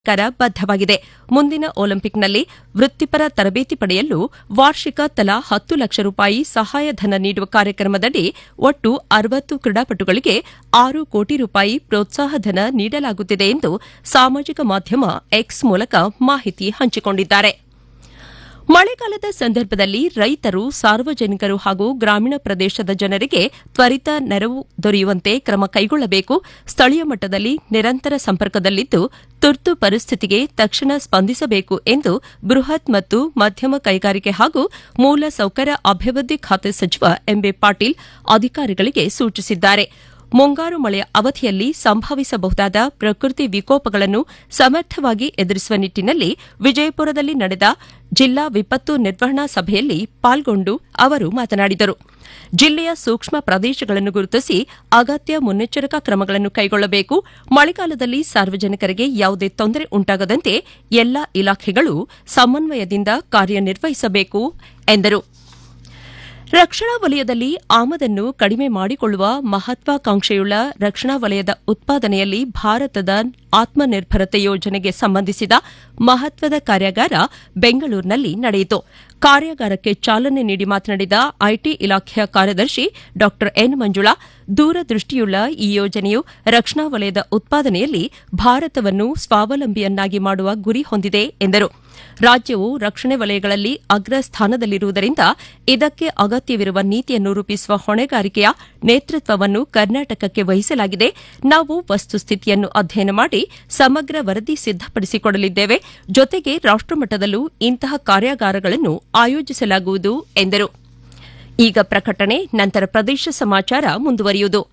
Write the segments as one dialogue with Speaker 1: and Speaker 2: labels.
Speaker 1: ಸರ್ಕಾರ ಬದ್ದವಾಗಿದೆ ಮುಂದಿನ ಒಲಿಂಪಿಕ್ನಲ್ಲಿ ವೃತ್ತಿಪರ ತರಬೇತಿ ಪಡೆಯಲು ವಾರ್ಷಿಕ ತಲಾ ಹತ್ತು ಲಕ್ಷ ರೂಪಾಯಿ ಸಹಾಯಧನ ನೀಡುವ ಕಾರ್ಯಕ್ರಮದಡಿ ಒಟ್ಟು ಅರವತ್ತು ಕ್ರೀಡಾಪಟುಗಳಿಗೆ ಆರು ಕೋಟಿ ರೂಪಾಯಿ ಪ್ರೋತ್ಸಾಹಧನ ನೀಡಲಾಗುತ್ತಿದೆ ಎಂದು ಸಾಮಾಜಿಕ ಮಾಧ್ಯಮ ಎಕ್ಸ್ ಮೂಲಕ ಮಾಹಿತಿ ಹಂಚಿಕೊಂಡಿದ್ದಾರೆ ಮಳೆಗಾಲದ ಸಂದರ್ಭದಲ್ಲಿ ರೈತರು ಸಾರ್ವಜನಿಕರು ಹಾಗೂ ಗ್ರಾಮೀಣ ಪ್ರದೇಶದ ಜನರಿಗೆ ತ್ವರಿತ ನೆರವು ದೊರೆಯುವಂತೆ ಕ್ರಮ ಕೈಗೊಳ್ಳಬೇಕು ಸ್ಥಳೀಯ ಮಟ್ಟದಲ್ಲಿ ನಿರಂತರ ಸಂಪರ್ಕದಲ್ಲಿದ್ದು ತುರ್ತು ಪರಿಸ್ಥಿತಿಗೆ ತಕ್ಷಣ ಸ್ಪಂದಿಸಬೇಕು ಎಂದು ಬೃಹತ್ ಮತ್ತು ಮಧ್ಯಮ ಕೈಗಾರಿಕೆ ಹಾಗೂ ಮೂಲ ಸೌಕರ್ಯ ಅಭಿವೃದ್ಧಿ ಖಾತೆ ಸಚಿವ ಎಂಬಿ ಪಾಟೀಲ್ ಅಧಿಕಾರಿಗಳಿಗೆ ಸೂಚಿಸಿದ್ದಾರೆ ಮುಂಗಾರು ಮಳೆಯ ಅವಧಿಯಲ್ಲಿ ಸಂಭವಿಸಬಹುದಾದ ಪ್ರಕೃತಿ ವಿಕೋಪಗಳನ್ನು ಸಮರ್ಥವಾಗಿ ಎದುರಿಸುವ ನಿಟ್ಟಿನಲ್ಲಿ ವಿಜಯಪುರದಲ್ಲಿ ನಡೆದ ಜಿಲ್ಲಾ ವಿಪತ್ತು ನಿರ್ವಹಣಾ ಸಭೆಯಲ್ಲಿ ಪಾಲ್ಗೊಂಡು ಅವರು ಮಾತನಾಡಿದರು ಜಿಲ್ಲೆಯ ಸೂಕ್ಷ್ಮ ಪ್ರದೇಶಗಳನ್ನು ಗುರುತಿಸಿ ಅಗತ್ಯ ಮುನ್ನೆಚ್ಚರಿಕಾ ಕ್ರಮಗಳನ್ನು ಕೈಗೊಳ್ಳಬೇಕು ಮಳೆಗಾಲದಲ್ಲಿ ಸಾರ್ವಜನಿಕರಿಗೆ ಯಾವುದೇ ತೊಂದರೆ ಉಂಟಾಗದಂತೆ ಎಲ್ಲಾ ಇಲಾಖೆಗಳು ಸಮನ್ವಯದಿಂದ ಕಾರ್ಯನಿರ್ವಹಿಸಬೇಕು ಎಂದರು ರಕ್ಷಣಾ ವಲಯದಲ್ಲಿ ಆಮದನ್ನು ಕಡಿಮೆ ಮಾಡಿಕೊಳ್ಳುವ ಮಹತ್ವಾಕಾಂಕ್ಷೆಯುಳ್ಳ ರಕ್ಷಣಾ ವಲಯದ ಉತ್ಪಾದನೆಯಲ್ಲಿ ಭಾರತದ ಆತ್ಮನಿರ್ಭರತೆ ಯೋಜನೆಗೆ ಸಂಬಂಧಿಸಿದ ಮಹತ್ವದ ಕಾರ್ಯಾಗಾರ ಬೆಂಗಳೂರಿನಲ್ಲಿ ನಡೆಯಿತು ಕಾರ್ಯಾಗಾರಕ್ಕೆ ಚಾಲನೆ ನೀಡಿ ಮಾತನಾಡಿದ ಐಟಿ ಇಲಾಖೆಯ ಕಾರ್ಯದರ್ಶಿ ಡಾ ಎನ್ ಮಂಜುಳಾ ದೂರದೃಷ್ಟಿಯುಳ್ಳ ಈ ಯೋಜನೆಯು ರಕ್ಷಣಾ ವಲಯದ ಉತ್ಪಾದನೆಯಲ್ಲಿ ಭಾರತವನ್ನು ಸ್ವಾವಲಂಬಿಯನ್ನಾಗಿ ಮಾಡುವ ಗುರಿ ಹೊಂದಿದೆ ಎಂದರು ರಾಜ್ಯವು ರಕ್ಷಣೆ ವಲಯಗಳಲ್ಲಿ ಅಗ್ರ ಸ್ಥಾನದಲ್ಲಿರುವುದರಿಂದ ಇದಕ್ಕೆ ಅಗತ್ಯವಿರುವ ನೀತಿಯನ್ನು ರೂಪಿಸುವ ಹೊಣೆಗಾರಿಕೆಯ ನೇತೃತ್ವವನ್ನು ಕರ್ನಾಟಕಕ್ಕೆ ವಹಿಸಲಾಗಿದೆ ನಾವು ವಸ್ತುಸ್ಥಿತಿಯನ್ನು ಅಧ್ಯಯನ ಮಾಡಿ ಸಮಗ್ರ ವರದಿ ಸಿದ್ದಪಡಿಸಿಕೊಡಲಿದ್ದೇವೆ ಜೊತೆಗೆ ರಾಷ್ಟಮಟ್ಟದಲ್ಲೂ ಇಂತಹ ಕಾರ್ಯಾಗಾರಗಳನ್ನು ಆಯೋಜಿಸಲಾಗುವುದು ಎಂದರು ಈಗ ಪ್ರಕಟಣೆ ನಂತರ ಪ್ರದೇಶ ಸಮಾಚಾರ ಮುಂದುವರಿಯುವುದು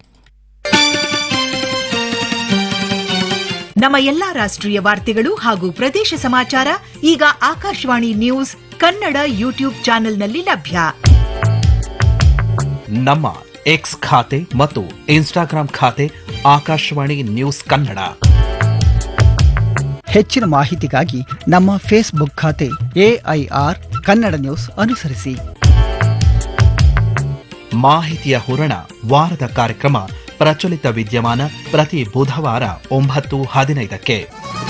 Speaker 2: ನಮ್ಮ ಎಲ್ಲಾ ರಾಷ್ಟ್ರೀಯ ವಾರ್ತೆಗಳು ಹಾಗೂ ಪ್ರದೇಶ ಸಮಾಚಾರ ಈಗ ಆಕಾಶವಾಣಿ ನ್ಯೂಸ್ ಕನ್ನಡ ಯೂಟ್ಯೂಬ್ ಚಾನೆಲ್ನಲ್ಲಿ ಲಭ್ಯ
Speaker 3: ನಮ್ಮ ಎಕ್ಸ್ ಖಾತೆ ಮತ್ತು ಇನ್ಸ್ಟಾಗ್ರಾಂ ಖಾತೆ ಆಕಾಶವಾಣಿ ನ್ಯೂಸ್ ಕನ್ನಡ
Speaker 4: ಹೆಚ್ಚಿನ ಮಾಹಿತಿಗಾಗಿ ನಮ್ಮ ಫೇಸ್ಬುಕ್ ಖಾತೆ ಎಐಆರ್ ಕನ್ನಡ ನ್ಯೂಸ್ ಅನುಸರಿಸಿ
Speaker 3: ಮಾಹಿತಿಯ ಹೂರಣ ವಾರದ ಕಾರ್ಯಕ್ರಮ ಪ್ರಚಲಿತ ವಿದ್ಯಮಾನ ಪ್ರತಿ ಬುಧವಾರ ಒಂಬತ್ತು ಹದಿನೈದಕ್ಕೆ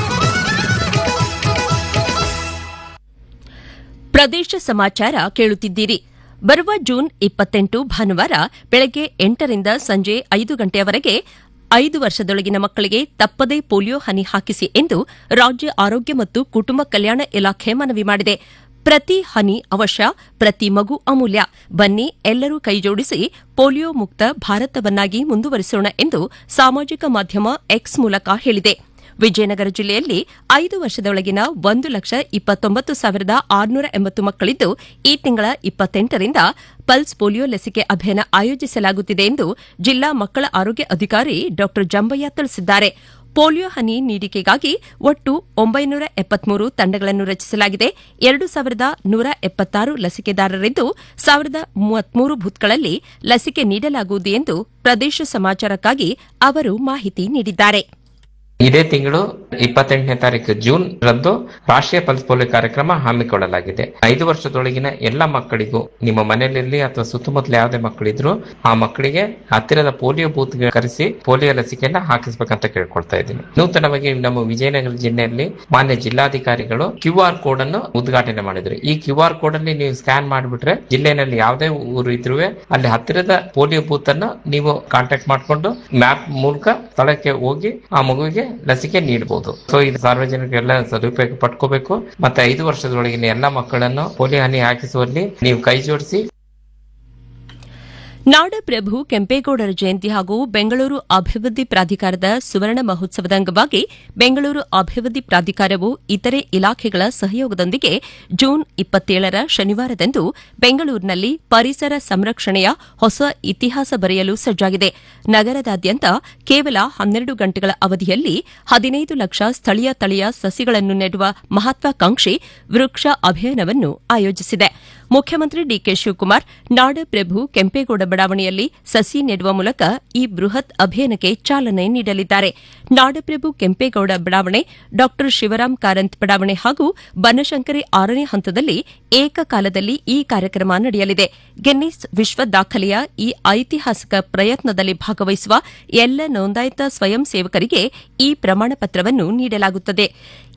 Speaker 1: ಪ್ರದೇಶ ಸಮಾಚಾರ ಕೇಳುತ್ತಿದ್ದೀರಿ ಬರುವ ಜೂನ್ ಇಪ್ಪತ್ತೆಂಟು ಭಾನುವಾರ ಬೆಳಗ್ಗೆ ಎಂಟರಿಂದ ಸಂಜೆ ಐದು ಗಂಟೆಯವರೆಗೆ ಐದು ವರ್ಷದೊಳಗಿನ ಮಕ್ಕಳಿಗೆ ತಪ್ಪದೇ ಪೋಲಿಯೋ ಹನಿ ಹಾಕಿಸಿ ಎಂದು ರಾಜ್ಯ ಆರೋಗ್ಯ ಮತ್ತು ಕುಟುಂಬ ಕಲ್ಯಾಣ ಇಲಾಖೆ ಮನವಿ ಮಾಡಿದೆ ಪ್ರತಿ ಹನಿ ಅವಶ್ಯ ಪ್ರತಿ ಮಗು ಅಮೂಲ್ಯ ಬನ್ನಿ ಎಲ್ಲರೂ ಕೈಜೋಡಿಸಿ ಪೋಲಿಯೋ ಮುಕ್ತ ಭಾರತವನ್ನಾಗಿ ಮುಂದುವರಿಸೋಣ ಎಂದು ಸಾಮಾಜಿಕ ಮಾಧ್ಯಮ ಎಕ್ಸ್ ಮೂಲಕ ಹೇಳಿದೆ ವಿಜಯನಗರ ಜಿಲ್ಲೆಯಲ್ಲಿ ಐದು ವರ್ಷದೊಳಗಿನ ಒಂದು ಲಕ್ಷ ಇಪ್ಪತ್ತೊಂಬತ್ತು ಸಾವಿರದ ಆರುನೂರ ಎಂಬತ್ತು ಮಕ್ಕಳಿದ್ದು ಈ ತಿಂಗಳ ಇಪ್ಪತ್ತೆಂಟರಿಂದ ಪಲ್ಸ್ ಪೋಲಿಯೋ ಲಸಿಕೆ ಅಭಿಯಾನ ಆಯೋಜಿಸಲಾಗುತ್ತಿದೆ ಎಂದು ಜಿಲ್ಲಾ ಮಕ್ಕಳ ಆರೋಗ್ಯ ಅಧಿಕಾರಿ ಡಾ ಜಂಬಯ್ಯ ತಿಳಿಸಿದ್ದಾರೆ ಪೋಲಿಯೋ ಹನಿ ನೀಡಿಕೆಗಾಗಿ ಒಟ್ಟು ಒಂಬೈನೂರ ಎಪ್ಪತ್ಮೂರು ತಂಡಗಳನ್ನು ರಚಿಸಲಾಗಿದೆ ಎರಡು ಸಾವಿರದ ನೂರ ಎಪ್ಪತ್ತಾರು ಲಸಿಕೆದಾರರಿದ್ದು ಸಾವಿರದ ಮೂವತ್ಮೂರು ಬೂತ್ಗಳಲ್ಲಿ ಲಸಿಕೆ ನೀಡಲಾಗುವುದು ಎಂದು ಪ್ರದೇಶ ಸಮಾಚಾರಕ್ಕಾಗಿ ಅವರು ಮಾಹಿತಿ ನೀಡಿದ್ದಾರೆ
Speaker 5: ಇದೇ ತಿಂಗಳು ಇಪ್ಪತ್ತೆಂಟನೇ ತಾರೀಕು ಜೂನ್ ರಂದು ರಾಷ್ಟ್ರೀಯ ಪಲ್ಸ್ ಪೋಲಿಯೋ ಕಾರ್ಯಕ್ರಮ ಹಮ್ಮಿಕೊಳ್ಳಲಾಗಿದೆ ಐದು ವರ್ಷದೊಳಗಿನ ಎಲ್ಲ ಮಕ್ಕಳಿಗೂ ನಿಮ್ಮ ಮನೆಯಲ್ಲಿ ಅಥವಾ ಸುತ್ತಮುತ್ತಲ ಯಾವುದೇ ಮಕ್ಕಳಿದ್ರು ಆ ಮಕ್ಕಳಿಗೆ ಹತ್ತಿರದ ಪೋಲಿಯೋ ಬೂತ್ ಕರೆಸಿ ಪೋಲಿಯೋ ಲಸಿಕೆಯನ್ನ ಹಾಕಿಸ್ಬೇಕಂತ ಕೇಳ್ಕೊಳ್ತಾ ಇದ್ದೀನಿ ನೂತನವಾಗಿ ನಮ್ಮ ವಿಜಯನಗರ ಜಿಲ್ಲೆಯಲ್ಲಿ ಮಾನ್ಯ ಜಿಲ್ಲಾಧಿಕಾರಿಗಳು ಕ್ಯೂ ಆರ್ ಕೋಡ್ ಅನ್ನು ಉದ್ಘಾಟನೆ ಮಾಡಿದ್ರು ಈ ಕ್ಯೂ ಆರ್ ಕೋಡ್ ಅಲ್ಲಿ ನೀವು ಸ್ಕ್ಯಾನ್ ಮಾಡಿಬಿಟ್ರೆ ಜಿಲ್ಲೆಯಲ್ಲಿ ಯಾವುದೇ ಊರು ಇದ್ರೂ ಅಲ್ಲಿ ಹತ್ತಿರದ ಪೋಲಿಯೋ ಬೂತ್ ಅನ್ನು ನೀವು ಕಾಂಟ್ಯಾಕ್ಟ್ ಮಾಡಿಕೊಂಡು ಮ್ಯಾಪ್ ಮೂಲಕ ಸ್ಥಳಕ್ಕೆ ಹೋಗಿ ಆ ಮಗುವಿಗೆ ಲಸಿಕೆ ನೀಡಬಹುದು ಸೊ ಇದು ಸಾರ್ವಜನಿಕರೆಲ್ಲ ಸದುಪಯೋಗ ಪಡ್ಕೋಬೇಕು ಮತ್ತೆ ಐದು ವರ್ಷದೊಳಗಿನ ಎಲ್ಲ ಮಕ್ಕಳನ್ನು ಪೋಲಿಯೋ ಹನಿ ಹಾಕಿಸುವಲ್ಲಿ ನೀವು ಕೈ ಜೋಡಿಸಿ
Speaker 1: ನಾಡಪ್ರಭು ಕೆಂಪೇಗೌಡರ ಜಯಂತಿ ಹಾಗೂ ಬೆಂಗಳೂರು ಅಭಿವೃದ್ಧಿ ಪ್ರಾಧಿಕಾರದ ಸುವರ್ಣ ಮಹೋತ್ಸವದ ಅಂಗವಾಗಿ ಬೆಂಗಳೂರು ಅಭಿವೃದ್ಧಿ ಪ್ರಾಧಿಕಾರವು ಇತರೆ ಇಲಾಖೆಗಳ ಸಹಯೋಗದೊಂದಿಗೆ ಜೂನ್ ಇಪ್ಪತ್ತೇಳರ ಶನಿವಾರದಂದು ಬೆಂಗಳೂರಿನಲ್ಲಿ ಪರಿಸರ ಸಂರಕ್ಷಣೆಯ ಹೊಸ ಇತಿಹಾಸ ಬರೆಯಲು ಸಜ್ಜಾಗಿದೆ ನಗರದಾದ್ಯಂತ ಕೇವಲ ಹನ್ನೆರಡು ಗಂಟೆಗಳ ಅವಧಿಯಲ್ಲಿ ಹದಿನೈದು ಲಕ್ಷ ಸ್ಥಳೀಯ ತಳಿಯ ಸಸಿಗಳನ್ನು ನೆಡುವ ಮಹತ್ವಾಕಾಂಕ್ಷಿ ವೃಕ್ಷ ಅಭಿಯಾನವನ್ನು ಆಯೋಜಿಸಿದೆ ಮುಖ್ಯಮಂತ್ರಿ ಡಿಕೆ ಶಿವಕುಮಾರ್ ನಾಡಪ್ರಭು ಕೆಂಪೇಗೌಡ ಬಡ ಬಡಾವಣೆಯಲ್ಲಿ ಸಸಿ ನೆಡುವ ಮೂಲಕ ಈ ಬೃಹತ್ ಅಭಿಯಾನಕ್ಕೆ ಚಾಲನೆ ನೀಡಲಿದ್ದಾರೆ ನಾಡಪ್ರಭು ಕೆಂಪೇಗೌಡ ಬಡಾವಣೆ ಡಾ ಶಿವರಾಂ ಕಾರಂತ್ ಬಡಾವಣೆ ಹಾಗೂ ಬನಶಂಕರಿ ಆರನೇ ಹಂತದಲ್ಲಿ ಏಕಕಾಲದಲ್ಲಿ ಈ ಕಾರ್ಯಕ್ರಮ ನಡೆಯಲಿದೆ ಗಿನ್ನಿಸ್ ವಿಶ್ವ ದಾಖಲೆಯ ಈ ಐತಿಹಾಸಿಕ ಪ್ರಯತ್ನದಲ್ಲಿ ಭಾಗವಹಿಸುವ ಎಲ್ಲ ನೋಂದಾಯಿತ ಸ್ವಯಂ ಸೇವಕರಿಗೆ ಈ ಪ್ರಮಾಣ ಪತ್ರವನ್ನು ನೀಡಲಾಗುತ್ತದೆ